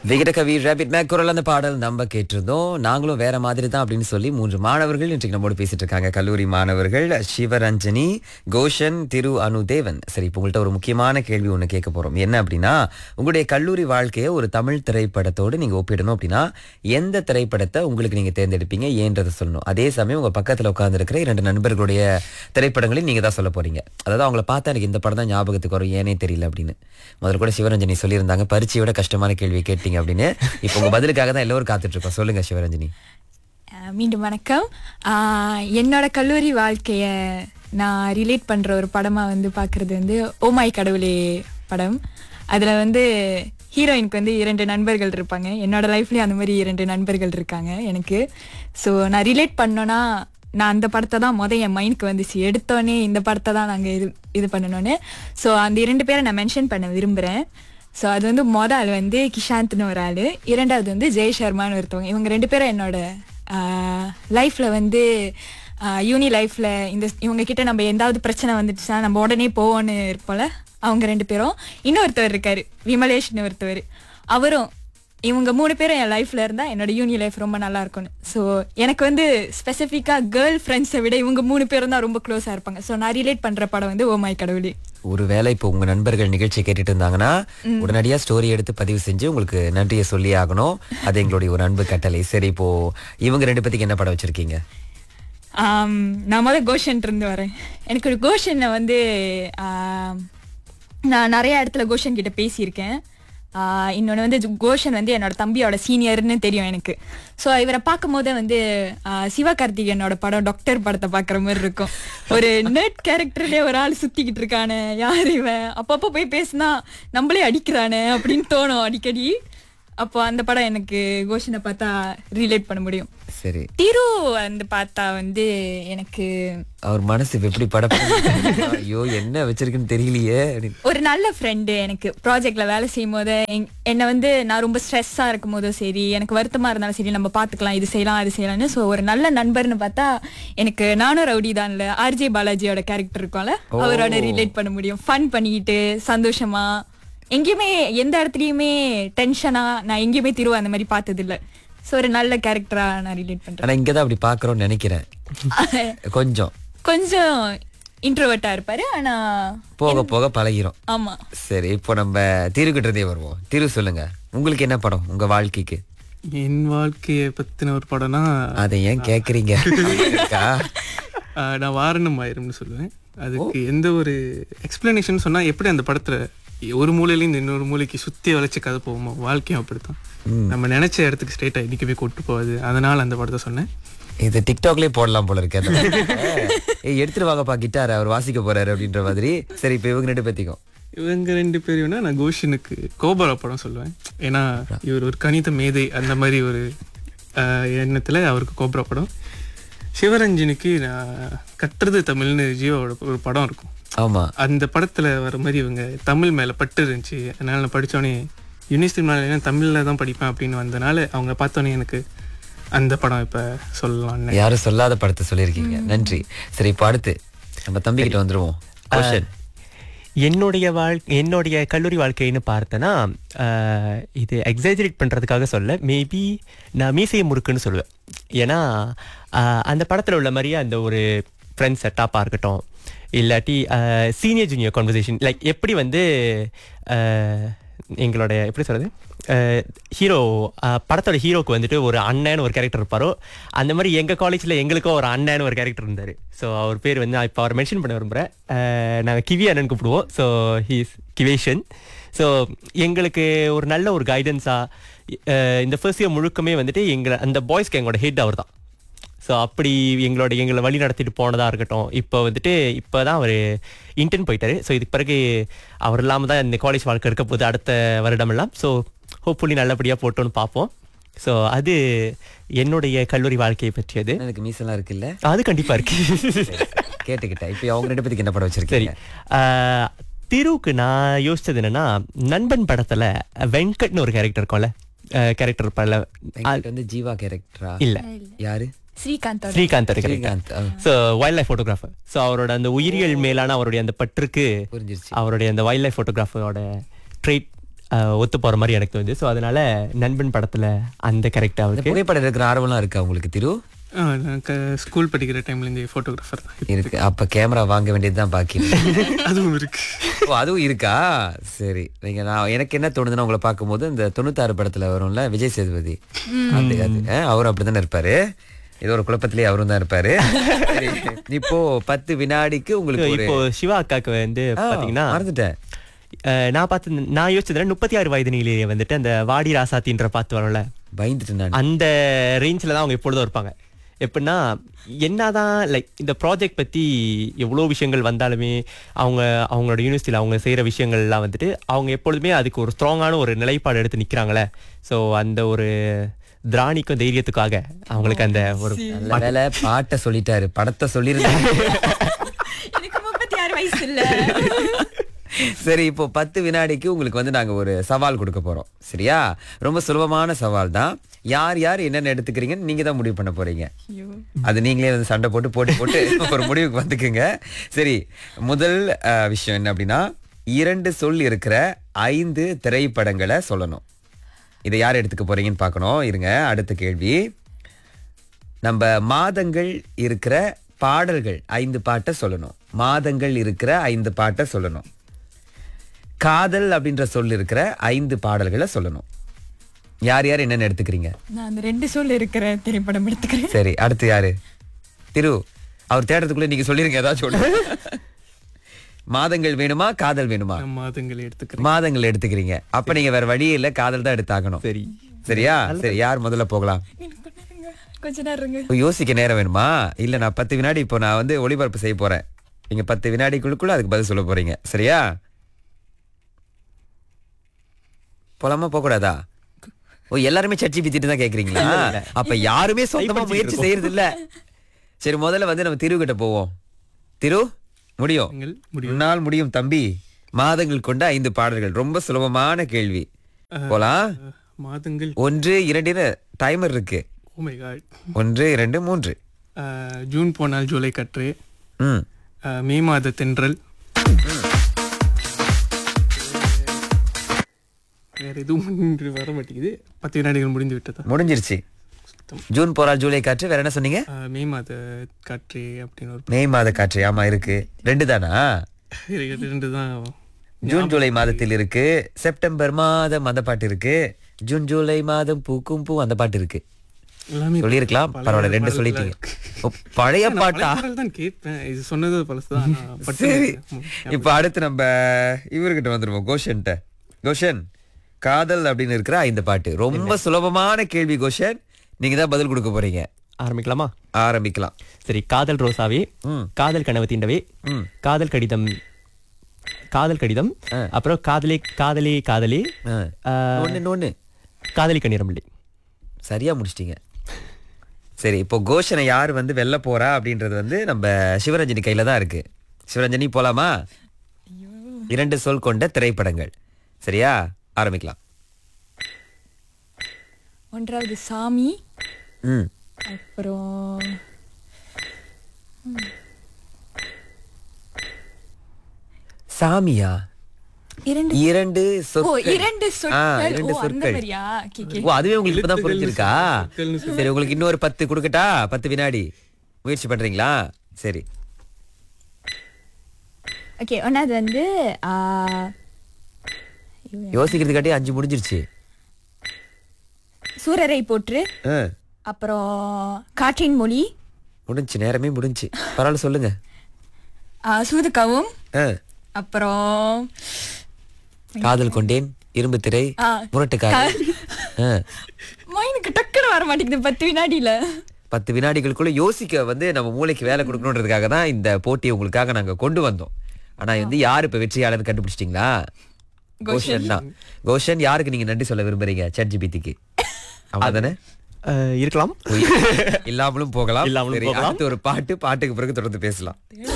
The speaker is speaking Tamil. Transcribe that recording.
விகடகவி ரேபிட் மேக் குரல் அந்த பாடல் நம்ம கேட்டிருந்தோம் நாங்களும் வேற மாதிரி தான் அப்படின்னு சொல்லி மூன்று மாணவர்கள் இன்றைக்கு நம்மோடு பேசிட்டு இருக்காங்க கல்லூரி மாணவர்கள் சிவரஞ்சனி கோஷன் திரு அனுதேவன் சரி இப்போ உங்கள்கிட்ட ஒரு முக்கியமான கேள்வி ஒன்று கேட்க போறோம் என்ன அப்படின்னா உங்களுடைய கல்லூரி வாழ்க்கையை ஒரு தமிழ் திரைப்படத்தோடு நீங்க ஒப்பிடணும் அப்படின்னா எந்த திரைப்படத்தை உங்களுக்கு நீங்க தேர்ந்தெடுப்பீங்க ஏன்றதை சொல்லணும் அதே சமயம் உங்க பக்கத்துல உட்கார்ந்துருக்கிற இரண்டு நண்பர்களுடைய திரைப்படங்களையும் நீங்க தான் சொல்ல போறீங்க அதாவது அவங்கள பார்த்தா எனக்கு இந்த படம் தான் ஞாபகத்துக்கு வரும் ஏனே தெரியல அப்படின்னு முதல்ல கூட சிவரஞ்சனி சொல்லியிருந்தாங்க பரீட்சையோட கஷ்டமான கேள்வி கேட்டீங்க அப்படின்னு இப்போ உங்க பதிலுக்காக தான் எல்லோரும் காத்துட்டு இருக்கோம் சொல்லுங்க சிவரஞ்சனி அஹ் மீண்டும் வணக்கம் அஹ் என்னோட கல்லூரி வாழ்க்கையை நான் ரிலேட் பண்ணுற ஒரு படமாக வந்து பார்க்குறது வந்து ஓமாய் கடவுளே படம் அதில் வந்து ஹீரோயினுக்கு வந்து இரண்டு நண்பர்கள் இருப்பாங்க என்னோட லைஃப்லேயும் அந்த மாதிரி இரண்டு நண்பர்கள் இருக்காங்க எனக்கு ஸோ நான் ரிலேட் பண்ணோன்னா நான் அந்த படத்தை தான் மொதல் என் மைண்டுக்கு வந்துச்சு எடுத்தோடனே இந்த படத்தை தான் நாங்கள் இது இது பண்ணணும்னு ஸோ அந்த இரண்டு பேரை நான் மென்ஷன் பண்ண விரும்புகிறேன் ஸோ அது வந்து மொதல் ஆள் வந்து கிஷாந்த்னு ஒரு ஆள் இரண்டாவது வந்து ஜெய் சர்மான்னு ஒருத்தவங்க இவங்க ரெண்டு பேரும் என்னோட லைஃப்பில் வந்து யூனி லைஃப்பில் இந்த இவங்க கிட்ட நம்ம எந்தாவது பிரச்சனை வந்துச்சுன்னா நம்ம உடனே போவோன்னு இருப்போம்ல அவங்க ரெண்டு பேரும் இன்னொருத்தவர் இருக்காரு விமலேஷ்னு ஒருத்தவர் அவரும் இவங்க மூணு பேரும் என் லைஃப்ல இருந்தா என்னோட யூனி லைஃப் ரொம்ப நல்லா இருக்கும்னு ஸோ எனக்கு வந்து ஸ்பெசிஃபிக்காக கேர்ள் ஃப்ரெண்ட்ஸை விட இவங்க மூணு பேரும் தான் ரொம்ப க்ளோஸாக இருப்பாங்க ஸோ நான் ரிலேட் பண்ணுற படம் வந்து ஓ மை கடவுளே ஒருவேளை இப்போ உங்க நண்பர்கள் நிகழ்ச்சி கேட்டுட்டு இருந்தாங்கன்னா உடனடியா ஸ்டோரி எடுத்து பதிவு செஞ்சு உங்களுக்கு நன்றியை சொல்லி ஆகணும் அது எங்களுடைய ஒரு அன்பு கட்டளை சரி இப்போ இவங்க ரெண்டு பேத்துக்கு என்ன படம் வச்சிருக்கீங்க ஆம், நான் முதல் கோஷன் இருந்து வரேன் எனக்கு ஒரு கோஷனை வந்து ஆம், நான் நிறைய இடத்துல கோஷன் கிட்ட பேசியிருக்கேன் இன்னொன்று வந்து ஜு- கோஷன் வந்து என்னோட தம்பியோட சீனியர்னு தெரியும் எனக்கு ஸோ இவரை பார்க்கும் போதே வந்து ஆ, சிவகார்த்திகேயனோட படம் டாக்டர் படத்தை பார்க்குற மாதிரி இருக்கும் ஒரு நெட் கேரக்டர்லேயே ஒரு ஆள் சுற்றிக்கிட்டு இருக்கானே யார் இவன் அப்பப்போ போய் பேசினா நம்மளே அடிக்கிறானே அப்படின்னு தோணும் அடிக்கடி அப்போ அந்த படம் எனக்கு கோஷனை பார்த்தா ரிலேட் பண்ண முடியும் சரி திரு வந்து பார்த்தா வந்து எனக்கு அவர் மனசு இப்ப எப்படி பட ஐயோ என்ன வச்சிருக்குன்னு தெரியலையே அப்படின்னு. ஒரு நல்ல ஃப்ரெண்டு எனக்கு ப்ராஜெக்ட்ல வேலை செய்யும் போது என்- என்னை வந்து நான் ரொம்ப ஸ்ட்ரெஸ்ஸா இருக்கும் போதும் சரி எனக்கு வருத்தமா இருந்தாலும் சரி நம்ம பார்த்துக்கலாம் இது செய்யலாம் அது செய்யலாம்னு ஸோ ஒரு நல்ல நண்பர்னு பார்த்தா எனக்கு நானும் ரவுடி தான்ல ஆர்ஜே பாலாஜியோட கேரக்டர் இருக்கும்ல அவரோட ரிலேட் பண்ண முடியும் ஃபன் பண்ணிக்கிட்டு சந்தோஷமா எங்கேயுமே எந்த இடத்துலயுமே டென்ஷனா நான் எங்கேயுமே திருவ அந்த மாதிரி பார்த்தது இல்ல ஸோ ஒரு நல்ல கேரக்டரா நான் ரிலேட் பண்றேன் ஆனா இங்கதான் அப்படி பாக்குறோம்னு நினைக்கிறேன் கொஞ்சம் கொஞ்சம் இன்ட்ரோவர்ட்டா இருப்பாரு ஆனா போக போக பழகிரும் ஆமா சரி இப்போ நம்ம திருக்கிட்ட இருந்தே வருவோம் திரு சொல்லுங்க உங்களுக்கு என்ன படம் உங்க வாழ்க்கைக்கு என் வாழ்க்கையை பத்தின ஒரு படம்னா அதை ஏன் கேக்குறீங்க இருக்கா? ஆஹ், நான் வாரணம் ஆயிரம்னு சொல்லுவேன் அதுக்கு எந்த ஒரு எக்ஸ்பிளனேஷன் சொன்னா எப்படி அந்த படத்துல ஒரு மூலையிலேருந்து இன்னொரு மூலைக்கு சுத்தி வளைச்சு கதை போவோமோ வாழ்க்கையும் அப்படித்தான் நம்ம நினைச்ச இடத்துக்கு ஸ்ட்ரெயிட்டா இடிக்கவே கொட்டு போகாது அதனால அந்த படத்தை சொன்னேன் இது டிக்டாக்லயே போடலாம் போல இருக்கு அந்த படத்தை. ஏய் எடுத்துட்டு வாங்கப்பா கிட்டார் அவர் வாசிக்க போறாரு அப்படின்ற மாதிரி சரி இப்போ இவங்க ரெண்டு பேத்திக்கும் இவங்க ரெண்டு பேரையும்னா நான் கோஷனுக்கு கோபரா படம் சொல்லுவேன் ஏன்னா இவர் ஒரு கணித மேதை அந்த மாதிரி ஒரு ஆஹ், எண்ணத்துல அவருக்கு கோபரா படம் சிவரஞ்சனுக்கு நான் கட்டுறது தமிழ்னு ஜியோவோட ஒரு படம் இருக்கும் ஆமா அந்த படத்துல வர மாதிரி இவங்க தமிழ் மேல பட்டு இருந்துச்சு அதனால நான் படிச்சோடனே யூனிவர்சிட்டி மேலே தமிழ்ல தான் படிப்பேன் அப்படின்னு வந்தனால அவங்க பார்த்தோன்னே எனக்கு அந்த படம் இப்ப சொல்லலாம்னு யாரும் சொல்லாத படத்தை சொல்லியிருக்கீங்க நன்றி சரி இப்போ அடுத்து நம்ம தம்பி கிட்ட வந்துருவோம் Question. என்னுடைய வாழ் என்னுடைய கல்லூரி வாழ்க்கைன்னு பார்த்தேன்னா ஆஹ், இது எக்ஸாஜரேட் பண்ணுறதுக்காக சொல்ல மேபி நான் மீசையை முறுக்குன்னு சொல்லுவேன் ஏன்னா ஆஹ், அந்த படத்தில் உள்ள மாதிரியே அந்த ஒரு ஃப்ரெண்ட்ஸ் செட்டாப்பாக இருக்கட்டும் இல்லாட்டி சீனியர் ஜூனியர் கான்வர்சேஷன் லைக் எப்படி வந்து ஆஹ், எங்களுடைய எப்படி சொல்கிறது ஹீரோ படத்தோட ஹீரோக்கு வந்துட்டு ஒரு அண்ணன்னு ஒரு கேரக்டர் இருப்பாரோ அந்த மாதிரி எங்கள் காலேஜில் எங்களுக்கும் ஒரு அண்ணன்னு ஒரு கேரக்டர் இருந்தார் ஸோ அவர் பேர் வந்து நான் இப்போ அவர் மென்ஷன் பண்ண விரும்புகிறேன் நாங்கள் கிவி அண்ணன் கூப்பிடுவோம் ஸோ ஹீஸ் கிவேஷன் ஸோ எங்களுக்கு ஒரு நல்ல ஒரு கைடன்ஸாக இந்த ஃபர்ஸ்ட் இயர் முழுக்கமே வந்துட்டு எங்களை அந்த பாய்ஸ்க்கு எங்களோட ஹெட் அவர் தான் ஸோ அப்படி எங்களோட எங்களை வழி நடத்திட்டு போனதாக இருக்கட்டும் இப்போ வந்துட்டு இப்போ தான் அவர் இன்டர்ன் போயிட்டாரு ஸோ இதுக்கு பிறகு அவர் இல்லாமல் தான் இந்த காலேஜ் வாழ்க்கை இருக்க போகுது அடுத்த வருடமெல்லாம் ஸோ ஹோப்ஃபுல்லி நல்லபடியாக போட்டோன்னு பார்ப்போம் ஸோ அது என்னுடைய கல்லூரி வாழ்க்கையை பற்றியது எனக்கு மீசெல்லாம் இருக்குல்ல அது கண்டிப்பாக இருக்கு கேட்டுக்கிட்டேன் இப்போ அவங்க ரெண்டு பேத்துக்கு என்ன படம் சரி வச்சிருக்கீங்க ஆஹ், திருவுக்கு நான் யோசிச்சது என்னன்னா நண்பன் படத்துல வெங்கட்னு ஒரு கேரக்டர் இருக்கும்ல கேரக்டர் இருப்பார்ல வெங்கட் வந்து ஜீவா கேரக்டரா இல்ல இல்ல ஸ்ரீகாந்த் ஸ்ரீகாந்த் கேரக்டர் ஸ்ரீகாந்த் ஆ, so wild life photographer so அவரோட அந்த உயிரியல் மேலான அவருடைய அந்த பற்றுக்கு புரிஞ்சிருச்சு அவருடைய அந்த வைல்ட் லைஃப் ஃபோட்டோகிராஃபரோட ட்ரேட் அஹ், ஒத்து போற மாதிரி எனக்கு தோணுது ஸோ அதனால நண்பன் படத்துல அந்த கரெக்டா இந்த இருக்கு புகைப்படம் இருக்கிற ஆர்வம்லாம் இருக்கா உங்களுக்கு திரு ஆ, நான் க ஸ்கூல் படிக்கிற டைம்லேருந்து ஃபோட்டோகிராஃபர் தான் இருக்கு அப்ப கேமரா வாங்க வேண்டியதுதான் பாக்கி அதுவும் இருக்கு ஓ அதுவும் இருக்கா சரி நீங்க நான் எனக்கு என்ன தோணுதுன்னா உங்களை பார்க்கும்போது இந்த தொண்ணூத்தாறு படத்துல வரும்ல விஜய் சேதுபதி அது அது அஹ், அவரும் அப்படித்தானே இருப்பாரு ஏதோ ஒரு குழப்பத்திலேயே அவரும் தான் இருப்பாரு சரி, இப்போ பத்து வினாடிக்கு உங்களுக்கு ஒரு இப்போ சிவா அக்காக்கு வந்து ஆ, பாத்தீங்கன்னா மறந்துட்டேன் அஹ், நான் பார்த்து நான் யோசிச்சதுல முப்பத்தி ஆறு வயது நிலையிலேயே வந்துட்டு அந்த வாடி ராசாத்தின்ற பாத்து வரல பயந்துட்டேன் நான் அந்த ரேஞ்சில் தான் அவங்க எப்பொழுதும் இருப்பாங்க எப்படின்னா என்னதான் லைக் இந்த ப்ராஜெக்ட் பற்றி எவ்வளோ விஷயங்கள் வந்தாலுமே அவங்க அவங்களோட யூனிவர்சிட்டியில் அவங்க செய்கிற விஷயங்கள்லாம் வந்துட்டு அவங்க எப்பொழுதுமே அதுக்கு ஒரு ஸ்ட்ராங்கான ஒரு நிலைப்பாடு எடுத்து நிற்கிறாங்களே ஸோ அந்த ஒரு திராணிக்கும் தைரியத்துக்காக அவங்களுக்கு அந்த ஒரு நல்ல வேலை பாட்டை சொல்லிட்டாரு படத்தை சொல்லியிருந்தாரு எனக்கு முப்பத்தி ஆறு வயசு இல்ல சரி இப்போ பத்து வினாடிக்கு உங்களுக்கு வந்து நாங்க ஒரு சவால் கொடுக்க போறோம் சரியா ரொம்ப சுலபமான சவால் தான் யார் யார் என்னென்ன எடுத்துக்கிறீங்கன்னு நீங்க தான் முடிவு பண்ண போறீங்க அது நீங்களே வந்து சண்டை போட்டு போட்டு போட்டு ஒரு முடிவுக்கு வந்துக்குங்க சரி முதல் அஹ், விஷயம் என்ன அப்படின்னா இரண்டு சொல் இருக்கிற ஐந்து திரைப்படங்களை சொல்லணும் இதை யார் எடுத்துக்க போறீங்கன்னு பார்க்கணும் இருங்க அடுத்த கேள்வி நம்ம மாதங்கள் இருக்கிற பாடல்கள் ஐந்து பாட்டை சொல்லணும் மாதங்கள் இருக்கிற ஐந்து பாட்டை சொல்லணும் காதல் அப்படின்ற சொல் இருக்கிற ஐந்து பாடல்களை சொல்லணும் யார் யார் என்னென்ன எடுத்துக்கிறீங்க நான் அந்த ரெண்டு சொல் இருக்கிற திரைப்படம் எடுத்துக்கிறேன் சரி அடுத்து யாரு திரு அவர் தேடுறதுக்குள்ள நீங்க சொல்லிருங்க ஏதாச்சும் ஒண்ணு. மாதங்கள் வேணுமா காதல் வேணுமா நான் மாதங்களை எடுத்துக்கிறேன் மாதங்கள் எடுத்துக்கிறீங்க அப்ப நீங்க வேற வழியே இல்ல காதல் தான் எடுத்தாகணும் சரி சரியா சரி யார் முதல்ல போகலாம் கொஞ்ச நேரம் இருங்க இப்போ யோசிக்க நேரம் வேணுமா இல்ல நான் பத்து வினாடி இப்போ நான் வந்து ஒளிபரப்பு செய்ய போறேன் நீங்க பத்து வினாடிக்குள்ளுக்குள்ள அதுக்கு பதில் சொல்ல போறீங்க சரியா போலாமா போக கூடாதா ஓ எல்லாருமே சர்ச்சி பித்திட்டு தான் கேக்குறீங்களா அப்ப யாருமே சொந்தமா முயற்சி செய்யறது இல்ல சரி முதல்ல வந்து நம்ம திரு கிட்ட போவோம் திரு முடியும் நீங்கள் முடியும் உன்னால் முடியும் தம்பி மாதங்கள் கொண்ட ஐந்து பாடல்கள் ரொம்ப சுலபமான கேள்வி போலாம் அஹ், மாதங்கள் ஒன்று இரண்டு டைமர் இருக்கு ஓமை காட் ஒன்று இரண்டு மூன்று ஜூன் போனால் ஜூலை கற்று ம் அஹ், மே மாத தென்றல் வேற எதுவும் இன்று வர மாட்டேங்குது பத்து வினாடிகள் முடிந்து விட்டதா முடிஞ்சிருச்சு ஜூன் போறால் ஜூலை காற்று வேற என்ன சொன்னீங்க அஹ், மே மாத காற்று அப்படின்னு ஒரு மே மாத காற்று ஆமா இருக்கு ரெண்டு தானா இது ரெண்டு தான் ஜூன் ஜூலை மாதத்தில் இருக்கு செப்டம்பர் மாதம் அந்த பாட்டு இருக்கு ஜூன் ஜூலை மாதம் பூக்கும் பூ அந்த பாட்டு இருக்கு எல்லாமே சொல்லியிருக்கலாம் பழைய பரவாயில்ல ரெண்டு பாடல்களா சொல்லிட்டீங்க இருக்கு. ஓ, பழைய நான் பாட்டா பழைய பாடல் தான் கேட்பேன் இது சொன்னது பழசுதான் ஆனா பட்டு சரி ம், இப்ப அடுத்து நம்ம இவர்கிட்ட வந்துருவோம் கோஷன்ட்ட கோஷன் காதல் அப்படின்னு இருக்கிற ஐந்து பாட்டு ரொம்ப சுலபமான கேள்வி கோஷன் நீங்க தான் பதில் கொடுக்க போறீங்க ஆரம்பிக்கலாமா ஆரம்பிக்கலாம் சரி காதல் ரோசாவே ம். காதல் கனவு தீண்டவே ம். காதல் கடிதம் காதல் கடிதம் அப்புறம் காதலே காதலே காதலே ஆ. ஆஹ், ஒண்ணு ஒண்ணு காதலி கண்ணீரமில்லை சரியா முடிச்சிட்டீங்க சரி இப்போ கோஷனை யார் வந்து வெல்ல போறா அப்படின்றது வந்து நம்ம சிவரஞ்சனி கையில தான் இருக்கு சிவரஞ்சனி போலாமா இரண்டு சொல் கொண்ட திரைப்படங்கள் சரியா ஆரம்பிக்கலாம் ஒன்றாவது சாமி ம் அப்புறம் சாமியா இரண்டு இரண்டு ஓ சொற்கள் இரண்டு ஆ, சொற்கள் இரண்டு ஓ அந்த சொற்கள் மாதிரியா Okay, okay. ஓ அதுவே உங்களுக்கு இப்பதான் புரிஞ்சிருக்கா சொற்கள்னு சரி உங்களுக்கு இன்னொரு பத்து கொடுக்கட்டா பத்து வினாடி முயற்சி பண்றீங்களா சரி ஓகே ஒன்னாவது வந்து ஆ, யோசிக்கிறதுக்காட்டி அஞ்சு முடிஞ்சிருச்சு சூரரை போற்று ஆ, அப்புறம் காற்றின் மொழி முடிஞ்சுச்சு நேரமே முடிஞ்சுச்சு பரவாயில்ல சொல்லுங்க ஆ, சூதுகவும் ஆ, அப்புறம் காதல் கொண்டேன் இரும்பு திரை ஆ, முரட்டுக்காரன் ஆ, மைனுக்கு டக்குன்னு வர மாட்டேங்குது பத்து வினாடியில பத்து வினாடிகளுக்குள்ள யோசிக்க வந்து நம்ம மூளைக்கு வேலை கொடுக்கணுன்றதுக்காக தான் இந்த போட்டியை உங்களுக்காக நாங்க கொண்டு வந்தோம் ஆனா வந்து யார் இப்ப வெற்றியாளர் கண்டுபிடிச்சிட்டீங்களா கோஷன் தான் கோஷன் யாருக்கு நீங்க நன்றி சொல்ல விரும்புறீங்க சட் ஜிபிடிக்கு அவ்வளவுதானே ஆஹ், இருக்கலாம் இல்லாமலும் போகலாம் இல்லாமலும் சரி, போகலாம். அடுத்து ஒரு பாட்டு பாட்டுக்கு பிறகு தொடர்ந்து பேசலாம்